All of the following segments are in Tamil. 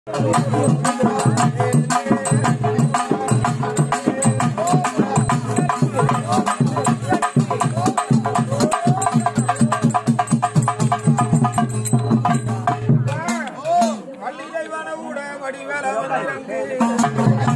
பள்ளியை வனவுட வடிவேல வந்திறங்கு.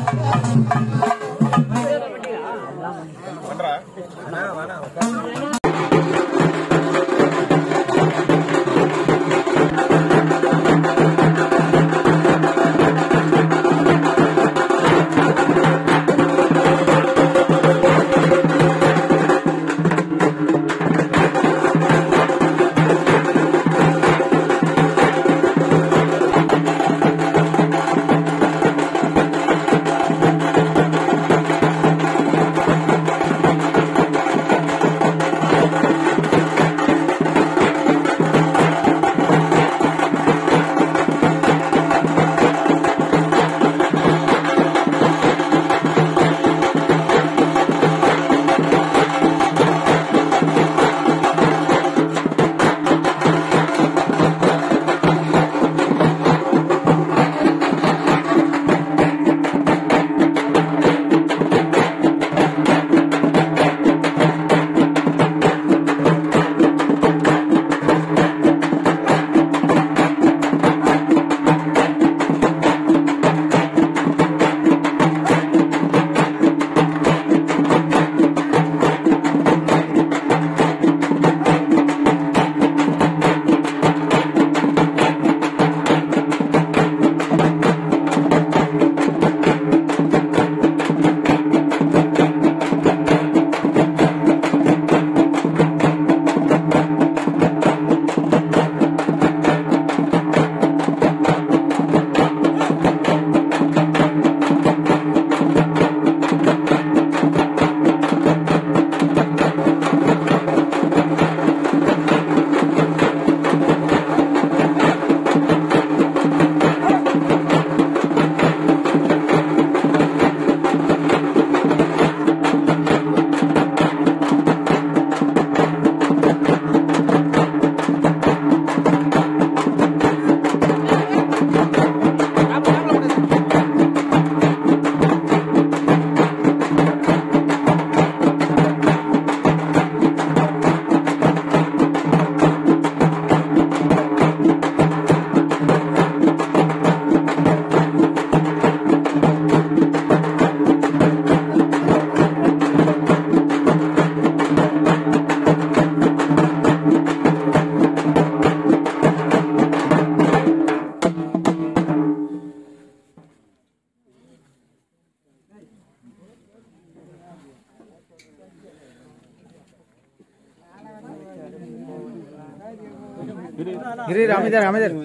இரு இரு, அமைதியார் அமைதியார்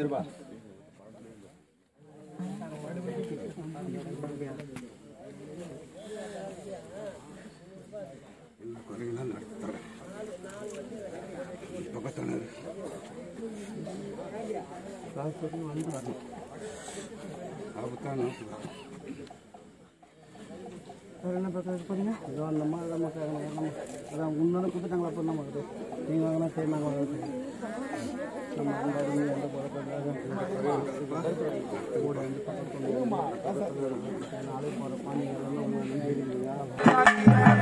குறைகள்லாம் நடத்துறேன் பக்கத்தான ஆபத்தான நாட்டு வரணும் என்ன பிரச்சனை பண்ணீங்க இதோ அந்த மாதிரி நம்ம நம்ம அதான் முன்னாடி கொடுத்துட்டாங்களா அப்போ நமக்கு நீங்கள் வாங்கினா சரி நாங்கள் வாங்க நம்ம அந்த இடத்துல எந்த குழப்பம் கூட வந்து பக்கத்தில் நாளை போகிற பாணி எல்லாம் ஒன்று இல்லையா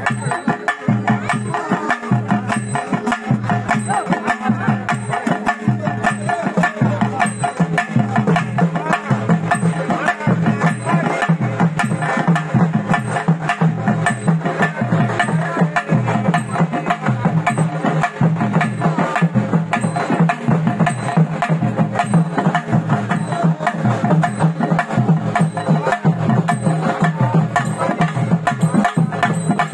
ஆ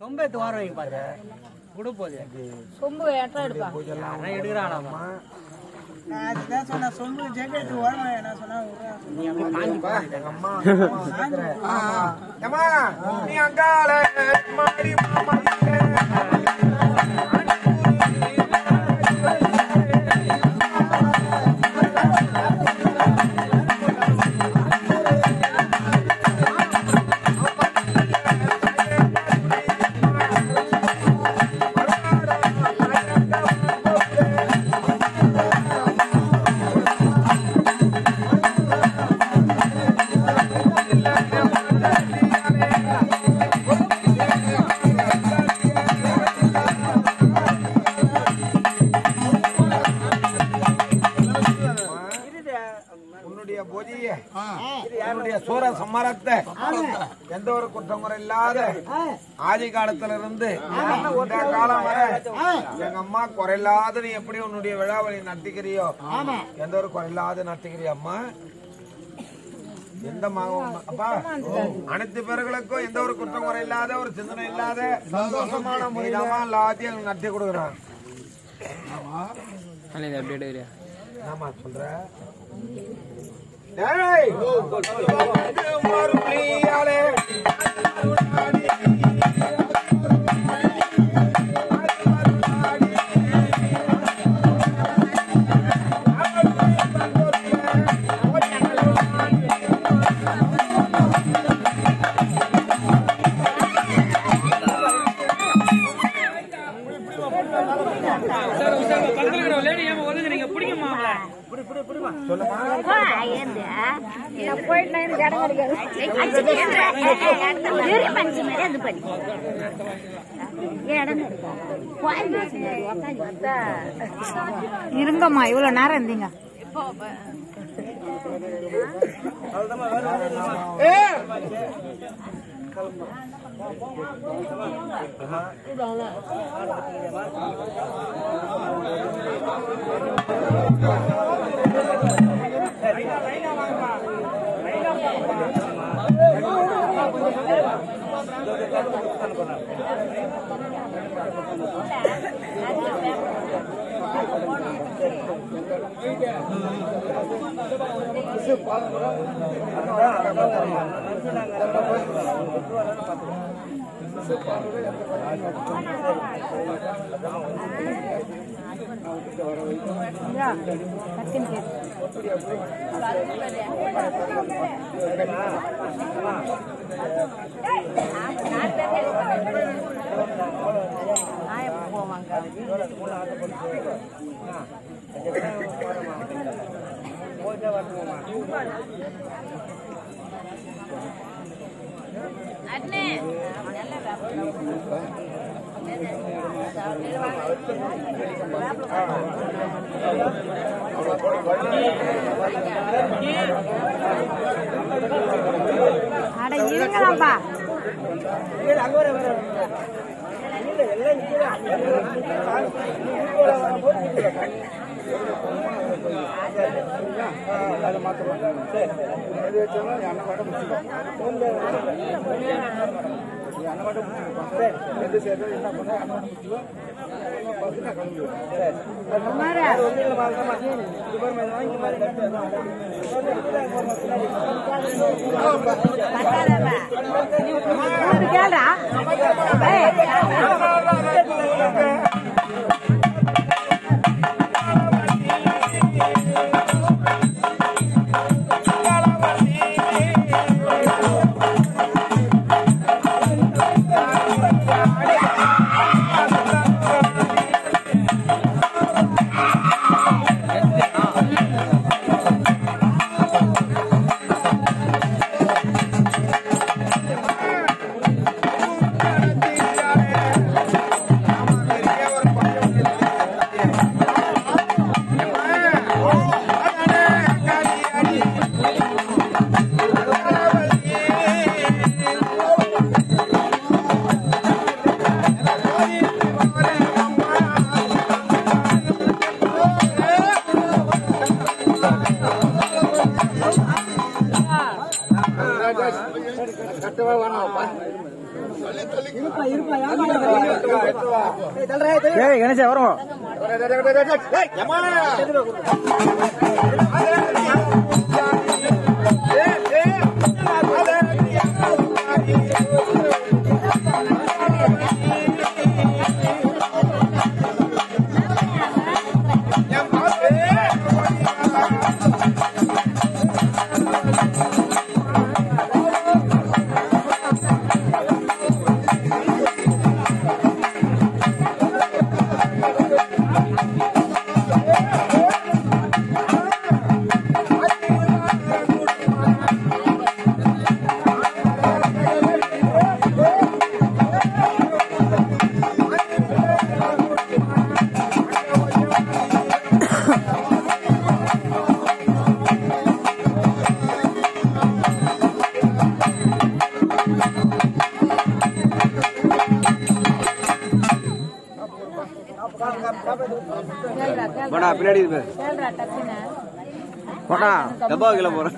சொம்பேத்து வாரம் வைங்க பாரு குடு போகுது சொம்பு எட்டா எடுப்பா நான் எடுக்கிறானாமா நான் அதுதான் சொன்னேன் சொம்பு ஜெகத்து ஓரமா நான் சொன்னேன் நீ அப்படியே பாஞ்சு பாரு எங்க அம்மா ஏமா நீ அங்கால மாடி மாமா உன்னுடைய பொதிய உன்னுடைய சூர சம்மரத்தை எந்த ஒரு குற்றம் குறை இல்லாத ஆதி காலத்துல இருந்து இந்த காலம் வரை எங்க அம்மா குறையில்லாத நீ எப்படி உன்னுடைய விழாவை நடத்திக்கிறியோ எந்த ஒரு குறையில்லாத நடத்திக்கிறியோ அம்மா எந்த மகன் அப்பா அனைத்து பேர்களுக்கும் எந்த ஒரு குற்றம் குறை இல்லாத ஒரு சிந்தனை இல்லாத சந்தோஷமான முறையிலாமா எல்லாத்தையும் நடத்தி கொடுக்குறான் ஆமா சொல்ற டேய் மறுபடியாலே போயிட்டு எனக்கு இடம் இருங்கம்மா இவ்வளவு நேரம் இருந்தீங்க அட இருங்களாப்பா கேள்றா ஏய் கணேசா வரும் போடா பின்னாடி இரு. கேள்றா டக்குன்னு போடா டப்பா வைக்கல போறேன்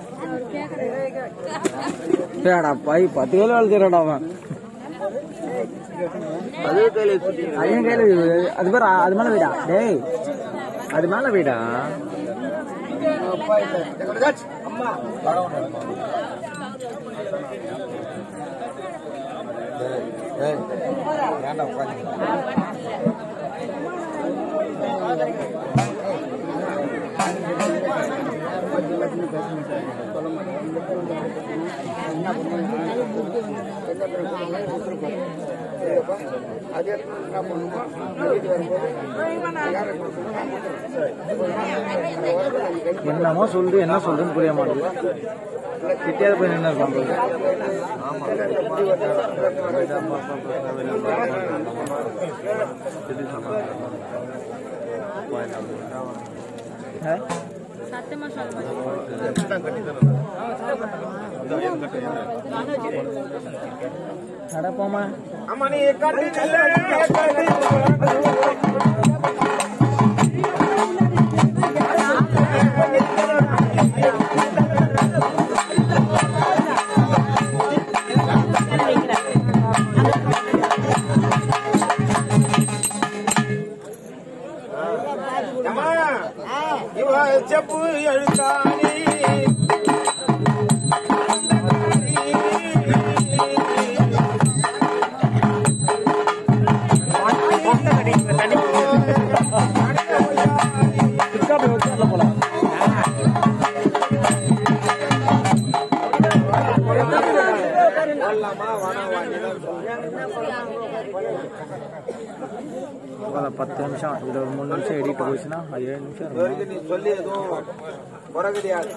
ஏடா பை பத்து கிலோ வளர்த்துறாடா அவன் ஐயன் கையில இருக்குது. அது பேர் அது மேல வீடா டேய் அது மேல வீடா ஏன்டா உட்காந்து என்னமோ சொல்லுது என்ன சொல்றதுன்னு புரிய மாட்டேங்குது கிட்டே போய் நின்று இருக்கான் சத்தமா சொல்ல அட போமா அம்மணி கட்டி நில்லு, அம்மா, இவ செப்பு எழுத்தாணி பத்து நிமிஷம் இதுல ஒரு மூணு நிமிஷம் எடிட் போயிடுச்சுன்னா அது ஏழு நிமிஷம் இருக்கும். வரைக்கும் நீ சொல்லி எதுவும் குறை கிடையாது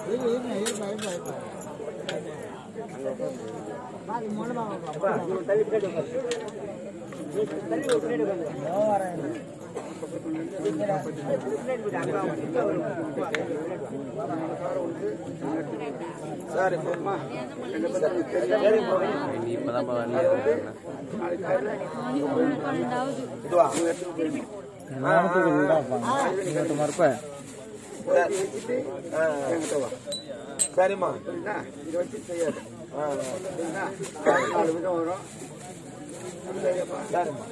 சரி போம்மா. இதுவா நேரத்துக்கு வீடா இருப்பாங்க இங்கிட்ட மறுப்ப ஆ, ஆ. சரிம்மா இது வச்சு செய்யாது நாலு விதம் வரும் சரிம்மா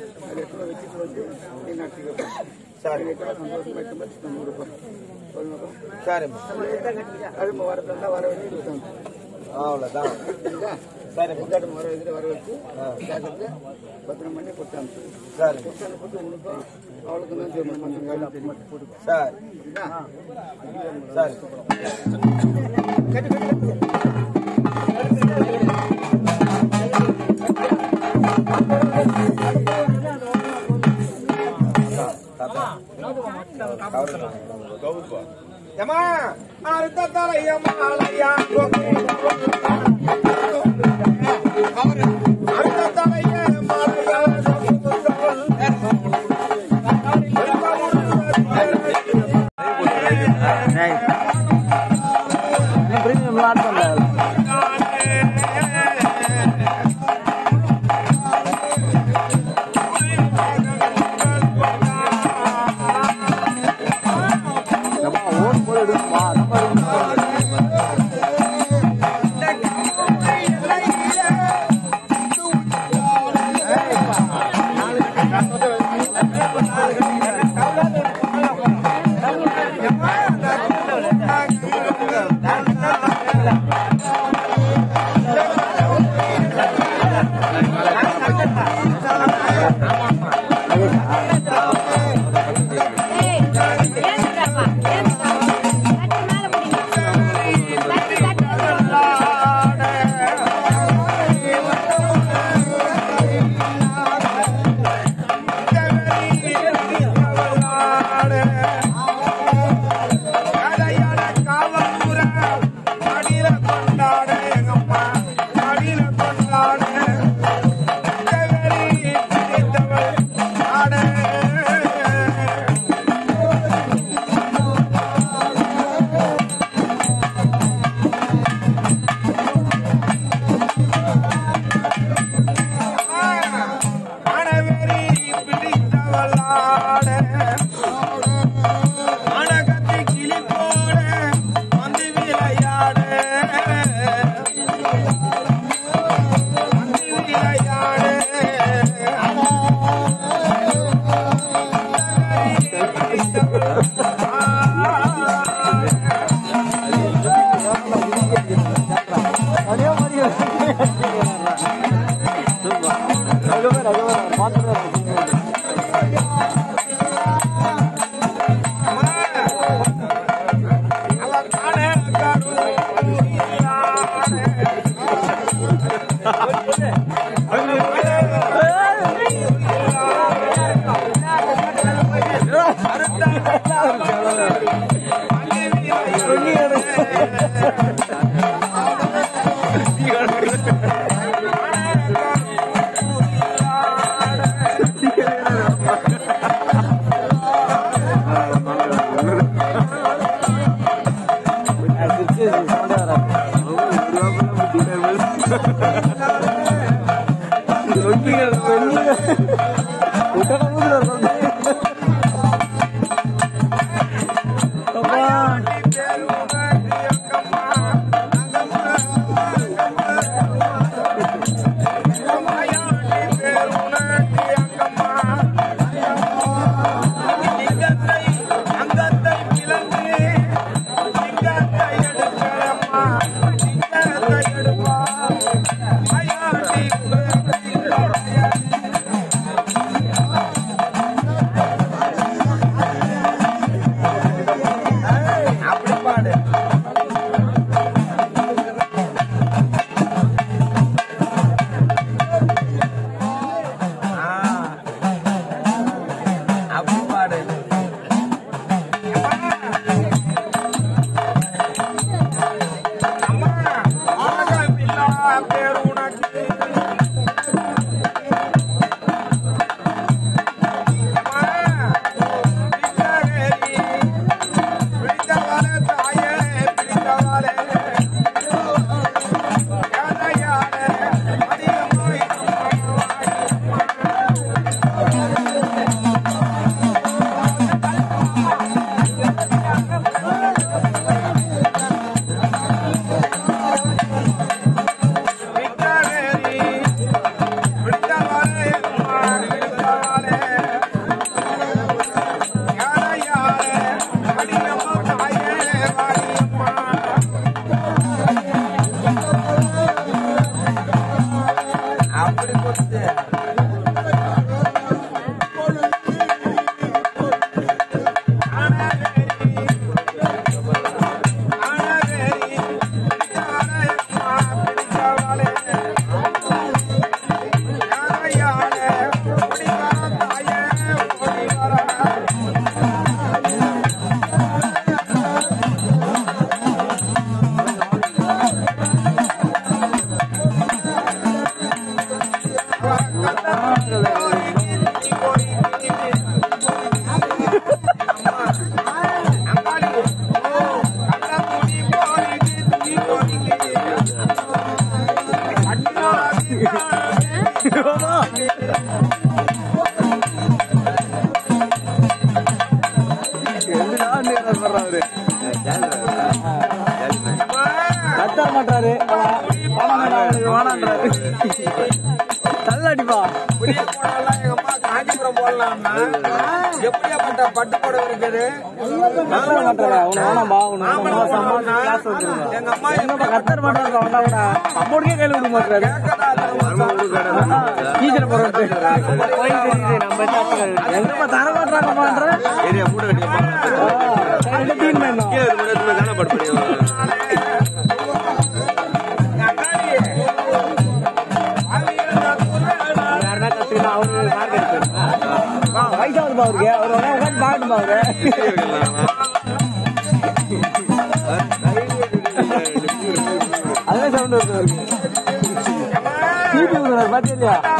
சரி சரிம்மா அழும வரதுல வர வச்சு அவ்வளோதான் சரி முத்தாட்டம் வர வச்சு வர வச்சு பத்திரம் பண்ணி கொடுத்தாங்க சரி அவளுக்கு தான் தெரியும் சரி சரி ஏமா அடுத்த தலையம்மா அலையா அடுத்த தலையம்மா பிரீமியம் ஆட் பண்ணல ஓடும் போது எடுக்குமா நம்ம அப்படி பாடு ஆ. அப்படி பாடு அம்மா, அழகா பேர் உனக்கு அப்படி கொடுத்து கத்தர மாட்டாரு வேணான்றாரு தள்ளாடிப்பா புதிய போனாலாம் எங்க அம்மா காஞ்சிபுரம் போடலாம்னா எப்படியாப்பட்ட பட்டு புடவை இருக்குது கத்தர மாட்டாரா உன வேணாம்பா உன மாமனார் வேணாம்பா போடலாம்னா, கிளாஸ் வந்துருங்க எங்க அம்மா என்னப்பா கத்தர மாட்டாரு வந்தா கூட அம்மோடுக்கே கையில விட மாட்டாரு கீச்சல போறது எங்கப்பா தர மாட்டாங்கம்மான்ற தீன் வேணும் யாருன்னா கத்துக்கினா அவரு மார்க்கெட் வயசாகுதுப்பா அவருக்கு அவர் வேணா உட்காந்து பாக்கட்டுமா அவரு அதே சவுண்ட் வருது அவருக்கு பாத்தியா